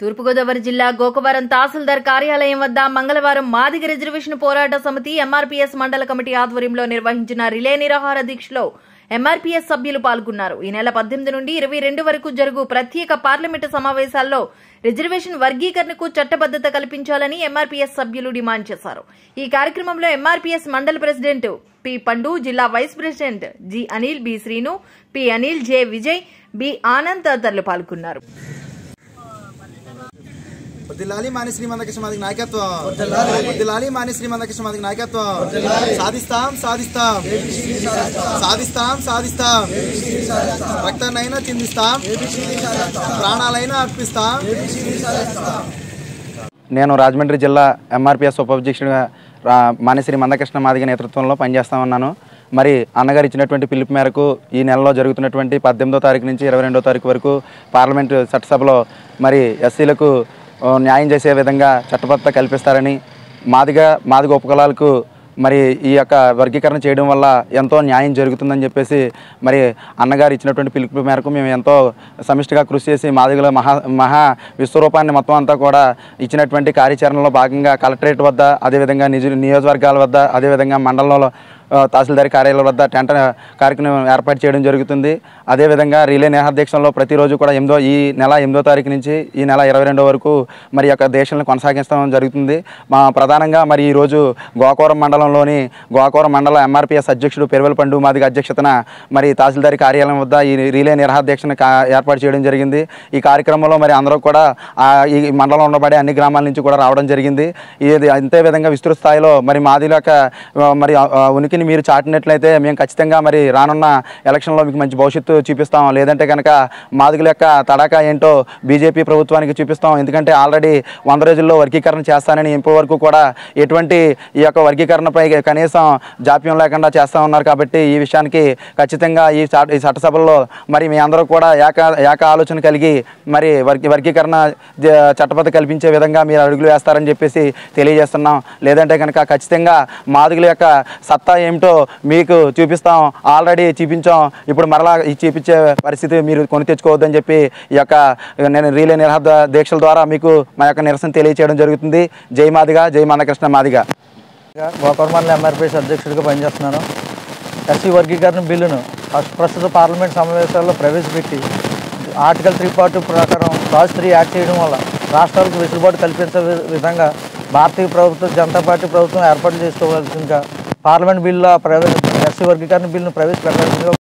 తూర్పుగోదావరి జిల్లా గోకవరం తహసీల్దార్ కార్యాలయం వద్ద మంగళవారం మాదిగ రిజర్వేషన్ పోరాట సమితి ఎంఆర్పీఎస్ మండల కమిటీ ఆధ్వర్యంలో నిర్వహించిన రిలే నిరాహార దీక్షలో ఎంఆర్పీఎస్ సభ్యులు పాల్గొన్నారు ఈ నెల పద్దెనిమిది నుండి ఇరవై రెండు వరకు జరుగు ప్రత్యేక పార్లమెంటు సమావేశాల్లో రిజర్వేషన్ వర్గీకరణకు చట్టబద్దత కల్పించాలని ఎంఆర్పీఎస్ సభ్యులు డిమాండ్ చేశారు ఈ కార్యక్రమంలో ఎంఆర్పీఎస్ మండల ప్రెసిడెంట్ పి పండు జిల్లా vice president G Anil B Srinu P Anil J Vijay B Anand తదితరులు పాల్గొన్నారు వద్దిలాలి మాని శ్రీమంత కృష్ణమాదికి నాయకత్వం వద్దిలాలి మాని శ్రీమంత కృష్ణమాదికి నాయకత్వం సాధిస్తాం సాధిస్తాం సాధిస్తాం సాధిస్తాం రక్తాన్నైనా చిందిస్తాం ప్రాణాలైనా అర్పిస్తాం నేను రాజమండ్రి జిల్లా ఎంఆర్పిఎస్ ఉప అధ్యక్షుడిగా రా- మానేశ్రీ మందకృష్ణ మాదిగ నేతృత్వంలో పనిచేస్తా ఉన్నాను మరి అన్నగారు ఇచ్చినటువంటి పిలుపు మేరకు ఈ నెలలో జరుగుతున్నటువంటి పద్దెనిమిదో తారీఖు నుంచి ఇరవై రెండో తారీఖు వరకు పార్లమెంటు చట్టసభలో మరి ఎస్సీలకు ఆ, న్యాయం చేసే విధంగా చట్టబద్ధత కల్పిస్తారని మాదిగ మాదిగ ఉపకులాలకు మరి ఈ యొక్క వర్గీకరణ చేయడం వల్ల ఎంతో న్యాయం జరుగుతుందని చెప్పేసి మరి అన్నగారు ఇచ్చినటువంటి పిలుపు మేరకు మేము ఎంతో సమిష్టిగా కృషి చేసి మాదిగల మహా మహా విశ్వరూపాన్ని మొత్తం అంతా కూడా ఇచ్చినటువంటి కార్యాచరణలో భాగంగా కలెక్టరేట్ వద్ద అదేవిధంగా నిజ నియోజకవర్గాల వద్ద అదేవిధంగా మండలంలో ఆ, తహసీల్దార్ కార్యాలయం వద్ద టెంట కార్యక్రమం ఏర్పాటు చేయడం జరుగుతుంది అదేవిధంగా రిలే నేహాధ్యక్షంలో ప్రతిరోజు కూడా ఎనిమిదో ఈ నెల ఎనిమిదో తారీఖు నుంచి ఈ నెల ఇరవై రెండో వరకు మరి ఈ యొక్క దేశాలను కొనసాగించడం జరుగుతుంది మా ప్రధానంగా మరి ఈరోజు గోకవరం మండలంలోని గోకవరం మండల ఎంఆర్పిఎస్ అధ్యక్షుడు పెరువల పండు మాదిగ అధ్యక్షతన మరి తహసీల్దారి కార్యాలయం వద్ద ఈ రిలే నిరహాధ్యక్షను కా- ఏర్పాటు చేయడం జరిగింది ఈ కార్యక్రమంలో మరి అందరూ కూడా ఆ, ఈ మండలంలో ఉండబడే అన్ని గ్రామాల నుంచి కూడా రావడం జరిగింది ఇది అంతే విధంగా విస్తృత స్థాయిలో మరి మాదిల యొక్క ఆ, మరి ఆ, ఆ, ఉనికిని మీరు చాటినట్లయితే మేము ఖచ్చితంగా మరి రానున్న ఎలక్షన్లో మీకు మంచి భవిష్యత్తు చూపిస్తాం లేదంటే కనుక మాదిగల యొక్క తడాకా ఏంటో బీజేపీ ప్రభుత్వానికి చూపిస్తాం ఎందుకంటే ఆల్రెడీ వంద రోజుల్లో వర్గీకరణ చేస్తానని ఇప్పటి వరకు కూడా ఎటువంటి ఈ యొక్క వర్గీకరణపై కనీసం జాప్యం లేకుండా చేస్తూ ఉన్నారు కాబట్టి ఈ విషయానికి ఖచ్చితంగా ఈ చట్ట ఈ చట్టసభల్లో మరి మీ అందరూ కూడా ఏక ఏక ఆలోచన కలిగి మరి వర్గీ వర్గీకరణ జ- చట్టబద్ధ కల్పించే విధంగా మీరు అడుగులు వేస్తారని చెప్పేసి తెలియజేస్తున్నాం లేదంటే కనుక ఖచ్చితంగా మాదిగల యొక్క సత్తా ఏమిటో మీకు చూపిస్తాం ఆల్రెడీ చూపించాం ఇప్పుడు మరలా ఈ చూపించే పరిస్థితి మీరు కొని తెచ్చుకోవద్దని చెప్పి ఈ యొక్క నేను రీలే నిరహద దీక్షల ద్వారా మీకు మా యొక్క నిరసన తెలియచేయడం జరుగుతుంది జై మాదిగా జై మందకృష్ణ మాదిగా గోకర్మల్ల ఎంఆర్పిఎస్ అధ్యక్షుడిగా పనిచేస్తున్నాను ఎస్సీ వర్గీకరణ బిల్లును ఫస్ట్ ప్రస్తుత పార్లమెంట్ సమావేశాల్లో ప్రవేశపెట్టి ఆర్టికల్ త్రీ ఫార్టీ ప్రకారం క్లాస్ త్రీ యాడ్ చేయడం వల్ల రాష్ట్రాలకు వెసులుబాటు కల్పించే వి- విధంగా భారతీయ ప్రభుత్వం జనతా పార్టీ ప్రభుత్వం ఏర్పాటు చేసుకోవాల్సిందిగా పార్లమెంట్ బిల్లు ప్రవేశ ఎస్సీ వర్గీకరణ బిల్లును ప్రవేశపెట్టాల్సిందిగా